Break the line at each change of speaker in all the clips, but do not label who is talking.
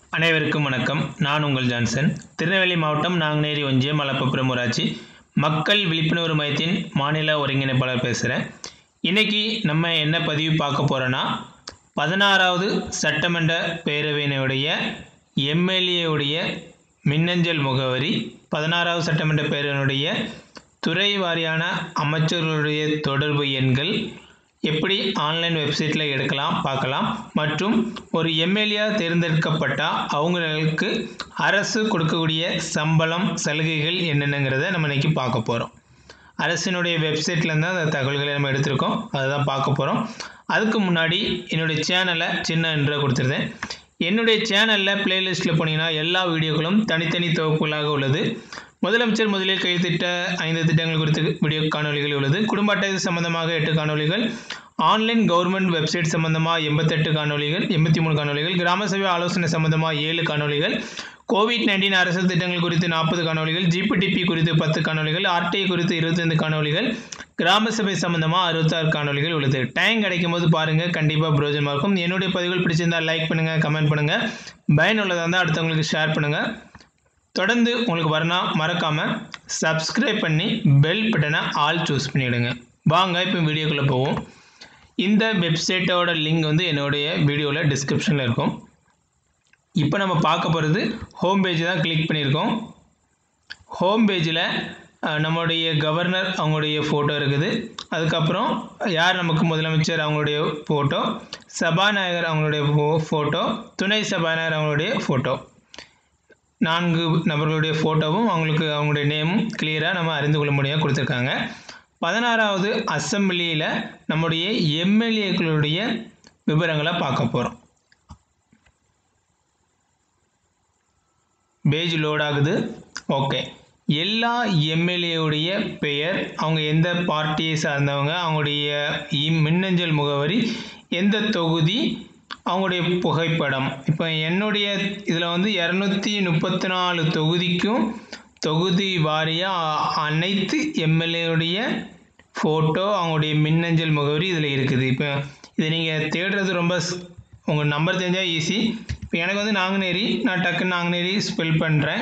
அனைவருக்கும் வணக்கம் நான் உங்கள் ஜான்சன் திருநெல்வேலி மாவட்டம் நாங்குநேரி ஒன்றியம் மலப்பபுரம் ஊராட்சி மக்கள் விழிப்புணர்வு மையத்தின் மாநில ஒருங்கிணைப்பாளர் பேசுகிறேன் இன்றைக்கி நம்ம என்ன பதிவு பார்க்க போகிறோன்னா பதினாறாவது சட்டமன்ற பேரவையினுடைய எம்எல்ஏவுடைய மின்னஞ்சல் முகவரி பதினாறாவது சட்டமன்ற பேரவையினுடைய துறை வாரியான அமைச்சர்களுடைய தொடர்பு எண்கள் எப்படி ஆன்லைன் வெப்சைட்டில் எடுக்கலாம் பார்க்கலாம் மற்றும் ஒரு எம்எல்ஏ தேர்ந்தெடுக்கப்பட்டால் அவங்களுக்கு அரசு கொடுக்கக்கூடிய சம்பளம் சலுகைகள் என்னென்னங்கிறத நம்ம இன்றைக்கி பார்க்க போகிறோம் அரசினுடைய வெப்சைட்டில் தான் அந்த தகவல்களை நம்ம எடுத்திருக்கோம் அதுதான் பார்க்க போகிறோம் அதுக்கு முன்னாடி என்னுடைய சேனலை சின்ன இன்ட்ரோ கொடுத்துருந்தேன் என்னுடைய சேனலில் பிளேலிஸ்ட்டில் போனீங்கன்னா எல்லா வீடியோக்களும் தனித்தனி தொகுப்புகளாக உள்ளது முதலமைச்சர் முதலில் கைத்திட்ட ஐந்து திட்டங்கள் குறித்து வீடியோ காணொலிகள் உள்ளது குடும்ப அட்டை சம்பந்தமாக எட்டு காணொலிகள் ஆன்லைன் கவர்மெண்ட் வெப்சைட் சம்பந்தமாக எண்பத்தெட்டு காணொலிகள் எண்பத்தி மூணு காணொலிகள் கிராம சபை ஆலோசனை சம்பந்தமாக ஏழு காணொலிகள் கோவிட் நைன்டீன் அரசு திட்டங்கள் குறித்து நாற்பது காணொலிகள் ஜிபிடிபி குறித்து பத்து காணொலிகள் ஆர்டிஐ குறித்து இருபத்தைந்து காணொலிகள் கிராம சபை சம்பந்தமாக அறுபத்தாறு காணொலிகள் உள்ளது டைம் கிடைக்கும் போது பாருங்கள் கண்டிப்பாக பிரயோஜனமாக இருக்கும் என்னுடைய பதிவுகள் பிடிச்சிருந்தால் லைக் பண்ணுங்கள் கமெண்ட் பண்ணுங்கள் பயனுள்ளதாக இருந்தால் அடுத்தவங்களுக்கு ஷேர் பண்ணுங்கள் தொடர்ந்து உங்களுக்கு வரணும் மறக்காமல் சப்ஸ்கிரைப் பண்ணி பெல் பட்டனை ஆல் சூஸ் பண்ணிவிடுங்க வாங்க இப்போ வீடியோக்குள்ளே போவோம் இந்த வெப்சைட்டோட லிங்க் வந்து என்னுடைய வீடியோவில் டிஸ்கிரிப்ஷனில் இருக்கும் இப்போ நம்ம பார்க்க போகிறது ஹோம் பேஜ் தான் கிளிக் பண்ணியிருக்கோம் ஹோம் பேஜில் நம்மளுடைய கவர்னர் அவங்களுடைய ஃபோட்டோ இருக்குது அதுக்கப்புறம் யார் நமக்கு முதலமைச்சர் அவங்களுடைய ஃபோட்டோ சபாநாயகர் அவங்களுடைய ஃபோட்டோ துணை சபாநாயகர் அவங்களுடைய ஃபோட்டோ நான்கு நபர்களுடைய ஃபோட்டோவும் அவங்களுக்கு அவங்களுடைய நேமும் கிளியராக நம்ம அறிந்து கொள்ள முடியாது கொடுத்துருக்காங்க பதினாறாவது அசம்பிளியில் நம்முடைய எம்எல்ஏக்களுடைய விவரங்களை பார்க்க போகிறோம் பேஜ் லோட் ஆகுது ஓகே எல்லா எம்எல்ஏவுடைய பெயர் அவங்க எந்த பார்ட்டியை சார்ந்தவங்க அவங்களுடைய மின்னஞ்சல் முகவரி எந்த தொகுதி அவங்களுடைய புகைப்படம் இப்போ என்னுடைய இதில் வந்து இரநூத்தி முப்பத்தி நாலு தொகுதிக்கும் தொகுதி வாரியாக அனைத்து எம்எல்ஏவுடைய ஃபோட்டோ அவங்களுடைய மின்னஞ்சல் முகவரி இதில் இருக்குது இப்போ இதை நீங்கள் தேடுறது ரொம்ப உங்கள் நம்பர் தெரிஞ்சால் ஈஸி இப்போ எனக்கு வந்து நாங்குநேரி நான் டக்குன்னு நாங்குநேரி ஸ்பெல் பண்ணுறேன்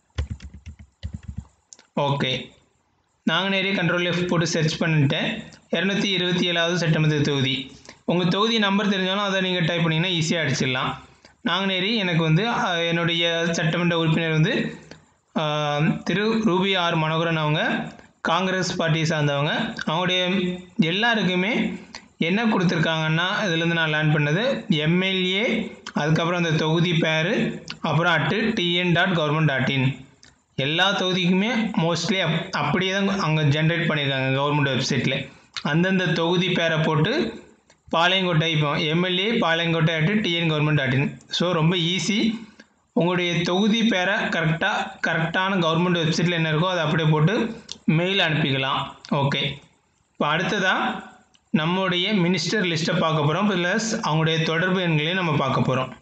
ஓகே நாங்குநேரி கண்ட்ரோல் எஃப் போட்டு சர்ச் பண்ணிட்டேன் இரநூத்தி இருபத்தி ஏழாவது சட்டமன்ற தொகுதி உங்கள் தொகுதி நம்பர் தெரிஞ்சாலும் அதை நீங்கள் டைப் பண்ணிங்கன்னா ஈஸியாக அடிச்சிடலாம் நாங்குநேரி எனக்கு வந்து என்னுடைய சட்டமன்ற உறுப்பினர் வந்து திரு ரூபி ஆர் மனோகரன் அவங்க காங்கிரஸ் பார்ட்டியை சார்ந்தவங்க அவங்களுடைய எல்லாருக்குமே என்ன கொடுத்துருக்காங்கன்னா இதுலேருந்து நான் லேர்ன் பண்ணது எம்எல்ஏ அதுக்கப்புறம் அந்த தொகுதி பேர் அப்புறம் at TN dot government dot in எல்லா தொகுதிக்குமே மோஸ்ட்லி அப் அப்படியே தான் அங்கே ஜென்ரேட் பண்ணியிருக்காங்க கவர்மெண்ட் வெப்சைட்டில் அந்தந்த தொகுதி பேரை போட்டு பாளையங்கோட்டை இப்போ MLA Palayamkottai at TN government dot in so ரொம்ப ஈஸி உங்களுடைய தொகுதி பேரை கரெக்டாக கரெக்டான கவர்மெண்ட் வெப்சைட்டில் என்ன இருக்கோ அதை அப்படியே போட்டு மெயில் அனுப்பிக்கலாம் ஓகே இப்போ அடுத்ததாக நம்முடைய மினிஸ்டர் லிஸ்ட்டை பார்க்க போகிறோம் ப்ளஸ் அவங்களுடைய தொடர்பு எண்களையும் நம்ம பார்க்க போகிறோம்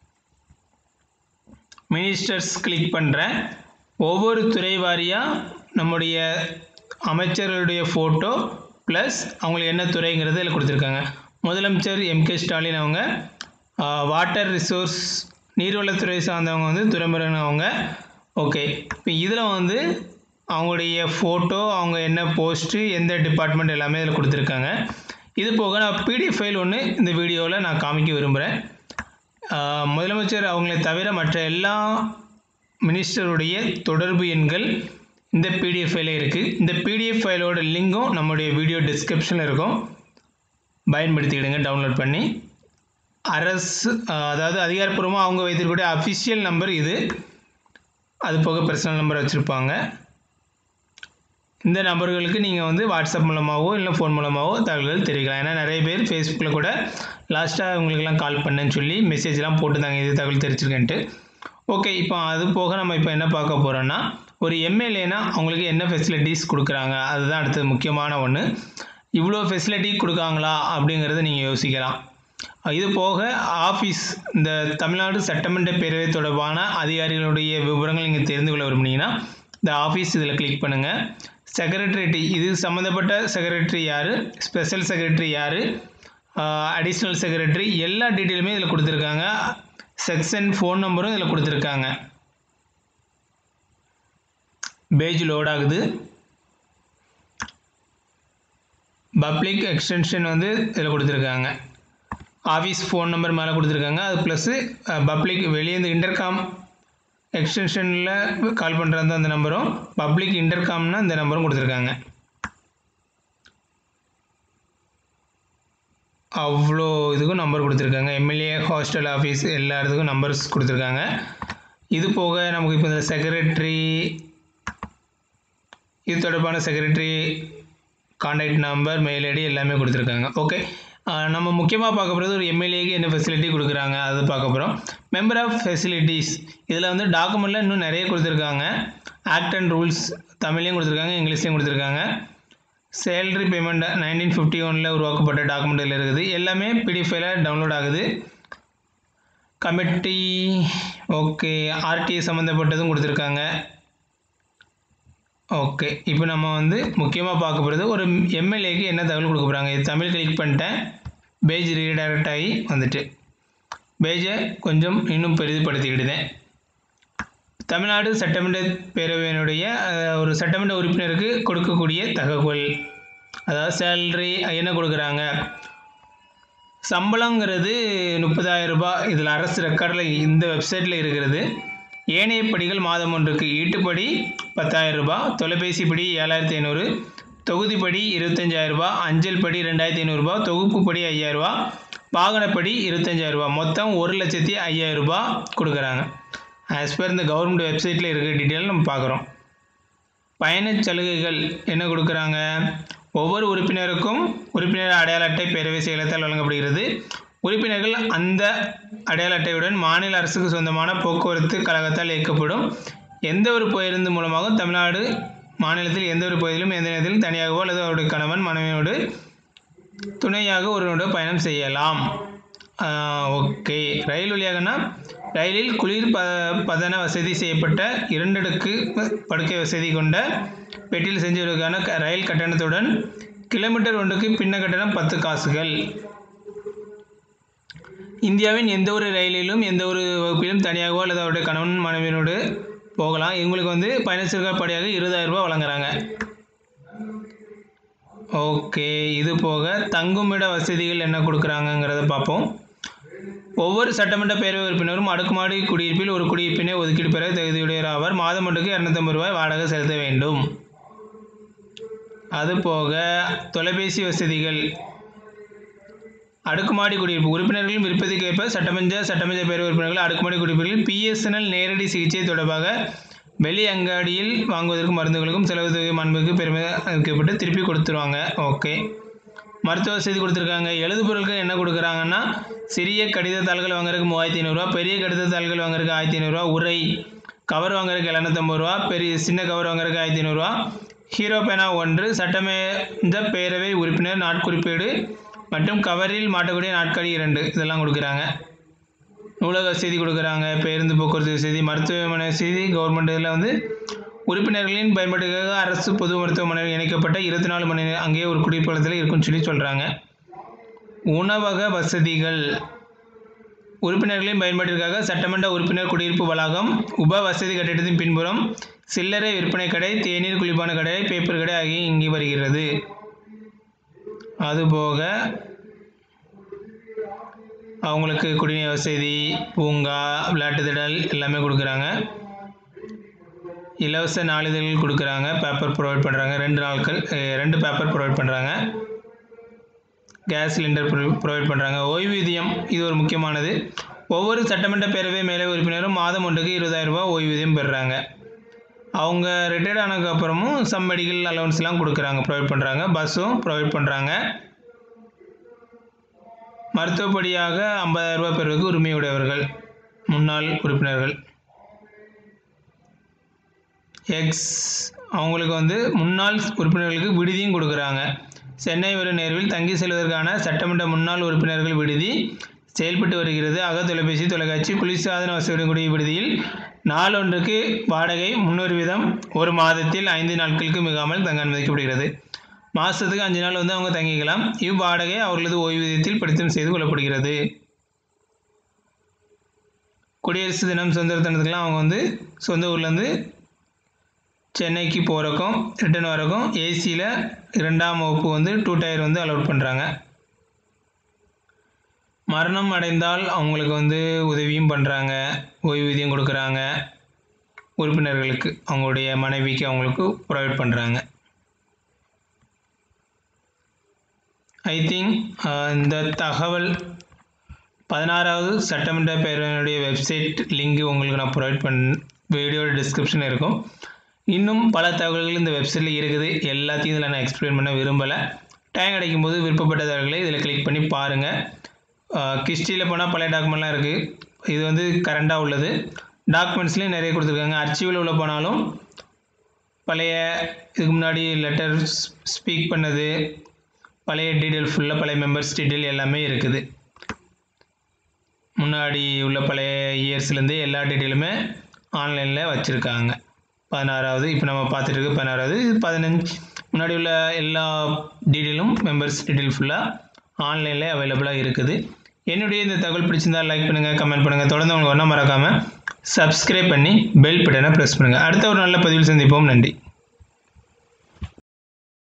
மினிஸ்டர்ஸ் கிளிக் பண்ணுறேன் ஒவ்வொரு துறை வாரியாக நம்முடைய அமைச்சர்களுடைய ஃபோட்டோ ப்ளஸ் அவங்களுக்கு என்ன துறைங்கிறது இதில் கொடுத்துருக்காங்க முதலமைச்சர் எம்கே ஸ்டாலின் அவங்க வாட்டர் ரிசோர்ஸ் நீர்வளத்துறை சார்ந்தவங்க வந்து துறைமுருகன் அவங்க ஓகே இப்போ இதில் வந்து அவங்களுடைய ஃபோட்டோ அவங்க என்ன போஸ்ட்டு எந்த டிபார்ட்மெண்ட் எல்லாமே இதில் கொடுத்துருக்காங்க இது போக நான் பிடிஎஃப் ஃபைல் ஒன்று இந்த வீடியோவில் நான் காமிக்க விரும்புகிறேன் முதலமைச்சர் அவங்களை தவிர மற்ற எல்லா மினிஸ்டருடைய தொடர்பு எண்கள் இந்த பிடிஎஃப் ஃபைலே இருக்குது இந்த பிடிஎஃப் ஃபைலோட லிங்கும் நம்முடைய வீடியோ டிஸ்கிரிப்ஷனில் இருக்கும் பயன்படுத்திக்கிடுங்க டவுன்லோட் பண்ணி அரசு அதாவது அதிகாரப்பூர்வமாக அவங்க வைத்திருக்கக்கூடிய அஃபிஷியல் நம்பர் இது அது போக பர்சனல் நம்பர் வச்சுருப்பாங்க இந்த நம்பர்களுக்கு நீங்கள் வந்து வாட்ஸ்அப் மூலமாகவோ இல்லை ஃபோன் மூலமாகவோ தகவல்கள் தெரிவிக்கலாம் ஏன்னா நிறைய பேர் ஃபேஸ்புக்கில் கூட லாஸ்ட்டாக உங்களுக்கெல்லாம் கால் பண்ணுன்னு சொல்லி மெசேஜ்லாம் போட்டுருந்தாங்க இது தகவல் தெரிஞ்சிருக்கேன்ட்டு ஓகே இப்போ அது போக நம்ம இப்போ என்ன பார்க்க போகிறோன்னா ஒரு எம்எல்ஏனா அவங்களுக்கு என்ன ஃபெசிலிட்டிஸ் கொடுக்குறாங்க அதுதான் அடுத்தது முக்கியமான ஒன்று இவ்வளோ ஃபெசிலிட்டி கொடுக்காங்களா அப்படிங்கிறத நீங்கள் யோசிக்கலாம் இது போக ஆஃபீஸ் இந்த தமிழ்நாடு சட்டமன்ற பேரவை தொடர்பான அதிகாரிகளுடைய விவரங்கள் நீங்கள் தெரிந்து கொள்ள விரும்புனீங்கன்னா இந்த ஆஃபீஸ் இதில் கிளிக் பண்ணுங்கள் செக்ரட்டரிட்டி இது சம்மந்தப்பட்ட செக்ரட்டரி யார் ஸ்பெஷல் செக்ரட்டரி யார் அடிஷ்னல் செக்ரட்டரி எல்லா டீட்டெயிலுமே இதில் கொடுத்துருக்காங்க செக்ஷன் ஃபோன் நம்பரும் இதில் கொடுத்துருக்காங்க பேஜ் லோட் ஆகுது பப்ளிக் எக்ஸ்டென்ஷன் வந்து இதில் கொடுத்துருக்காங்க ஆஃபீஸ் ஃபோன் நம்பர் மேலே கொடுத்துருக்காங்க அது ப்ளஸ்ஸு பப்ளிக் வெளியே இந்த இன்டர்காம் எக்ஸ்டென்ஷனில் கால் பண்ணுறது அந்த நம்பரும் பப்ளிக் இன்டர்காம்னா இந்த நம்பரும் கொடுத்துருக்காங்க அவ்வளோ இதுக்கும் நம்பர் கொடுத்துருக்காங்க எம்எல்ஏ ஹாஸ்டல் ஆஃபீஸ் எல்லா இடத்துக்கும் நம்பர்ஸ் கொடுத்துருக்காங்க இது போக நமக்கு இப்போ இந்த செக்ரட்டரி இது தொடர்பான secretary contact number mail ID எல்லாமே கொடுத்துருக்காங்க ஓகே நம்ம முக்கியமாக பார்க்க போகிறது ஒரு எம்எல்ஏக்கு என்ன ஃபெசிலிட்டி கொடுக்குறாங்க அது பார்க்க போகிறோம் மெம்பர் ஆஃப் ஃபெசிலிட்டிஸ் இதில் வந்து டாக்குமெண்ட்டில் இன்னும் நிறைய கொடுத்துருக்காங்க ஆக்ட் அண்ட் ரூல்ஸ் தமிழ்லையும் கொடுத்துருக்காங்க இங்கிலீஷ்லையும் கொடுத்துருக்காங்க சேலரி பேமெண்ட் நைன்டீன் ஃபிஃப்டி ஒனில் உருவாக்கப்பட்ட டாக்குமெண்ட்டில் இருக்குது எல்லாமே பிடிஎஃப்ல டவுன்லோட் ஆகுது கமிட்டி ஓகே ஆர்டிஏ சம்மந்தப்பட்டதும் கொடுத்துருக்காங்க ஓகே இப்போ நம்ம வந்து முக்கியமாக பார்க்க போகிறது ஒரு எம்எல்ஏக்கு என்ன தகவல் கொடுக்க போகிறாங்க இது தமிழ் கிளிக் பண்ணிட்டேன் பேஜ் ரீடைரக்ட் ஆகி வந்துட்டு பேஜை கொஞ்சம் இன்னும் பெரிதுபடுத்திக்கிட்டேன் தமிழ்நாடு சட்டமன்ற பேரவையினுடைய ஒரு சட்டமன்ற உறுப்பினருக்கு கொடுக்கக்கூடிய தகவல் அதாவது சேலரி என்ன கொடுக்குறாங்க சம்பளங்கிறது முப்பதாயிரம் ரூபாய் இதில் அரசு ரெக்கார்டில் இந்த வெப்சைட்டில் இருக்கிறது ஏனைய படிகள் மாதம் ஒன்றுக்கு ஈட்டுப்படி பத்தாயிரம் ரூபாய் தொலைபேசி படி ஏழாயிரத்தி ஐநூறு தொகுதிப்படி இருபத்தஞ்சாயிரம் ரூபாய் அஞ்சல் படி ரெண்டாயிரத்தி ஐநூறுரூபா தொகுப்புப்படி ஐயாயிரரூபா வாகனப்படி இருபத்தஞ்சாயிரம் ரூபாய் மொத்தம் ஒரு லட்சத்தி ஐயாயிரம் ரூபாய் கொடுக்குறாங்க ஆஸ் பர் இந்த கவர்மெண்ட் வெப்சைட்டில் இருக்கிற டீட்டெயில் நம்ம பார்க்குறோம் பயணச் சலுகைகள் என்ன கொடுக்குறாங்க ஒவ்வொரு உறுப்பினருக்கும் உறுப்பினர் அடையாள அட்டை பேரவை செயலத்தால் வழங்கப்படுகிறது உறுப்பினர்கள் அந்த அடையாள அட்டையுடன் மாநில அரசுக்கு சொந்தமான போக்குவரத்து கழகத்தால் இயக்கப்படும் எந்த ஒரு பேருந்து மூலமாக தமிழ்நாடு மாநிலத்தில் எந்த ஒரு பகுதியிலும் எந்த நேரத்திலும் தனியாகவோ அல்லது அவருடைய கணவன் மனைவியோடு துணையாக ஒருவனோட பயணம் செய்யலாம் ஓகே ரயில் வழியாகனா ரயிலில் குளிர் ப பதன வசதி செய்யப்பட்ட இரண்டடுக்கு படுக்கை வசதி கொண்ட பெட்டியில் செஞ்சவர்களுக்கான ரயில் கட்டணத்துடன் கிலோமீட்டர் ஒன்றுக்கு பின்ன கட்டணம் பத்து காசுகள் இந்தியாவின் எந்த ஒரு ரயிலிலும் எந்த ஒரு வகுப்பிலும் தனியாகவோ அல்லது அவருடைய கணவன் மனைவியோடு போகலாம் இவங்களுக்கு வந்து பயணச்சீர்காப்படியாக இருபதாயிரம் ரூபாய் வழங்குறாங்க ஓகே இது போக தங்குமிட வசதிகள் என்ன கொடுக்குறாங்கங்கிறத பார்ப்போம் ஒவ்வொரு சட்டமன்ற பேரவை உறுப்பினரும் அடுக்குமாடி குடியிருப்பில் ஒரு குடியிருப்பினை ஒதுக்கீடு பெற தகுதியுடையவர் ஆவார் மாதம் ஒன்றுக்கு இரநூத்தம்பது ரூபாய் வாடகை செலுத்த வேண்டும் அதுபோக தொலைபேசி வசதிகள் அடுக்குமாடி குடியிருப்பு உறுப்பினர்களின் விருப்பத்துக்கேற்ப சட்டமன்ற சட்டமன்ற பேரவை உறுப்பினர்கள் அடுக்குமாடி குடியிருப்புகளில் பிஎஸ்என்எல் நேரடி சிகிச்சை தொடர்பாக வெளி அங்காடியில் வாங்குவதற்கு மருந்துகளுக்கும் செலவு தொகை மாண்புக்கு பெருமை வைக்கப்பட்டு திருப்பி கொடுத்துருவாங்க ஓகே மருத்துவ வசதி கொடுத்துருக்காங்க எழுது பொருட்கள் என்ன கொடுக்குறாங்கன்னா சிறிய கடித தாள்கள் வாங்குறதுக்கு மூவாயிரத்தி ஐநூறுரூவா பெரிய கடித தாள்கள் வாங்குறதுக்கு ஆயிரத்தி ஐநூறுரூவா உரை கவர் வாங்குறதுக்கு எழுநூத்தம்பது ரூபா பெரிய சின்ன கவர் வாங்குறதுக்கு ஆயிரத்தி ஐநூறுரூவா ஹீரோ பேனா ஒன்று சட்டமன்ற பேரவை உறுப்பினர் நாட்குறிப்பேடு மற்றும் கவரில் மாட்டக்கூடிய நாட்காலி இரண்டு இதெல்லாம் கொடுக்குறாங்க நூலக வசதி கொடுக்குறாங்க பேருந்து போக்குவரத்து வசதி மருத்துவமனை வசதி கவர்மெண்ட் இதில் வந்து உறுப்பினர்களின் பயன்பாட்டுக்காக அரசு பொது மருத்துவமனையில் இணைக்கப்பட்ட இருபத்தி நாலு மணி நேரம் அங்கேயே ஒரு குடிப்பழத்தில் இருக்குன்னு சொல்லி சொல்கிறாங்க உணவக வசதிகள் உறுப்பினர்களின் பயன்பாட்டிற்காக சட்டமன்ற உறுப்பினர் குடியிருப்பு வளாகம் உப வசதி கட்டிடத்தின் பின்புறம் சில்லறை விற்பனை கடை தேநீர் குளிப்பான கடை பேப்பர் கடை ஆகிய இங்கே வருகிறது அதுபோக அவங்களுக்கு குடிநீர் வசதி பூங்கா விளையாட்டு திடல் எல்லாமே கொடுக்குறாங்க இலவச நாளிதழ்கள் கொடுக்குறாங்க பேப்பர் ப்ரொவைட் பண்ணுறாங்க ரெண்டு நாட்கள் அஹ், ரெண்டு பேப்பர் ப்ரொவைட் பண்ணுறாங்க கேஸ் சிலிண்டர் ப்ரொவைட் பண்ணுறாங்க ஓய்வூதியம் இது ஒரு முக்கியமானது ஒவ்வொரு சட்டமன்ற பேரவை மேலே உறுப்பினரும் மாதம் ஒன்றுக்கு இருபதாயிரம் ரூபாய் ஓய்வூதியம் பெறுறாங்க அவங்க ரிட்டையர்ட் ஆனதுக்கு அப்புறமும் சம் மெடிக்கல் அலவன்ஸ்லாம் கொடுக்குறாங்க ப்ரொவைட் பண்ணுறாங்க பஸ்ஸும் ப்ரொவைட் பண்ணுறாங்க மருத்துவப்படியாக ஐம்பதாயிரம் ரூபாய் பெறுவதற்கு உரிமையுடையவர்கள் முன்னாள் உறுப்பினர்கள் எக்ஸ் அவங்களுக்கு வந்து முன்னாள் உறுப்பினர்களுக்கு விடுதியும் கொடுக்குறாங்க சென்னை ஒரு நேர்வில் தங்கி செல்வதற்கான சட்டமன்ற முன்னாள் உறுப்பினர்கள் விடுதி செயல்பட்டு வருகிறது அக தொலைபேசி தொலைக்காட்சி குளிர்சாதன வசதியுடன் கூடிய விடுதியில் நாளொன்றுக்கு வாடகை முந்நூறு வீதம் ஒரு மாதத்தில் ஐந்து நாட்களுக்கு மிகாமல் தங்க அனுமதிக்கப்படுகிறது மாதத்துக்கு அஞ்சு நாள் வந்து அவங்க தங்கிக்கலாம் இவ்வாடகை அவர்களது ஓய்வூதியத்தில் படித்தம் செய்து கொள்ளப்படுகிறது குடியரசு தினம் சுதந்திர தினத்துக்குலாம் அவங்க வந்து சொந்த ஊர்லேருந்து சென்னைக்கு போகிறக்கும் ரிட்டர்ன் வரக்கும் ஏசியில் இரண்டாம் வகுப்பு வந்து டூ டயர் வந்து அலோட் பண்ணுறாங்க மரணம் அடைந்தால் அவங்களுக்கு வந்து உதவியும் பண்ணுறாங்க ஓய்வூதியம் கொடுக்குறாங்க உறுப்பினர்களுக்கு அவங்களுடைய மனைவிக்கு அவங்களுக்கு ப்ரொவைட் பண்ணுறாங்க ஐ திங்க் இந்த தகவல் பதினாறாவது சட்டமன்ற பேரவையினுடைய வெப்சைட் லிங்க் உங்களுக்கு நான் ப்ரொவைட் பண் வீடியோட டிஸ்கிரிப்ஷன் இருக்கும் இன்னும் பல தகவல்கள் இந்த வெப்சைட்டில் இருக்குது எல்லாத்தையும் இதில் நான் எக்ஸ்பிளைன் பண்ண விரும்பலை டைம் கிடைக்கும் போது விருப்பப்பட்ட தகவல்களை இதில் கிளிக் பண்ணி பாருங்கள் கிஸ்டியில் போனால் பழைய டாக்குமெண்ட்லாம் இருக்குது இது வந்து கரண்டாக உள்ளது டாக்குமெண்ட்ஸ்லேயும் நிறைய கொடுத்துருக்காங்க அர்ச்சிவில் உள்ள போனாலும் பழைய இதுக்கு முன்னாடி லெட்டர் ஸ்பீக் பண்ணது பழைய டீட்டெயில் ஃபுல்லாக பழைய மெம்பர்ஸ் டீட்டெயில் எல்லாமே இருக்குது முன்னாடி உள்ள பழைய இயர்ஸ்லேருந்து எல்லா டீட்டெயிலுமே ஆன்லைனில் வச்சுருக்காங்க பதினாறாவது இப்போ நம்ம பார்த்துட்டு இருக்க பதினாறாவது பதினஞ்சு முன்னாடி உள்ள எல்லா டீட்டெயிலும் மெம்பர்ஸ் டீட்டெயில் ஃபுல்லாக ஆன்லைனில் அவைலபிளாக இருக்குது என்னுடைய இந்த தகவல் பிடிச்சிருந்தால் லைக் பண்ணுங்கள் கமெண்ட் பண்ணுங்கள் தொடர்ந்து உங்களுக்கு ஒன்றா மறக்காமல் சப்ஸ்கிரைப் பண்ணி பெல் பட்டனை ப்ரெஸ் பண்ணுங்கள் அடுத்த ஒரு நல்ல பதிவில் சந்திப்போம் நன்றி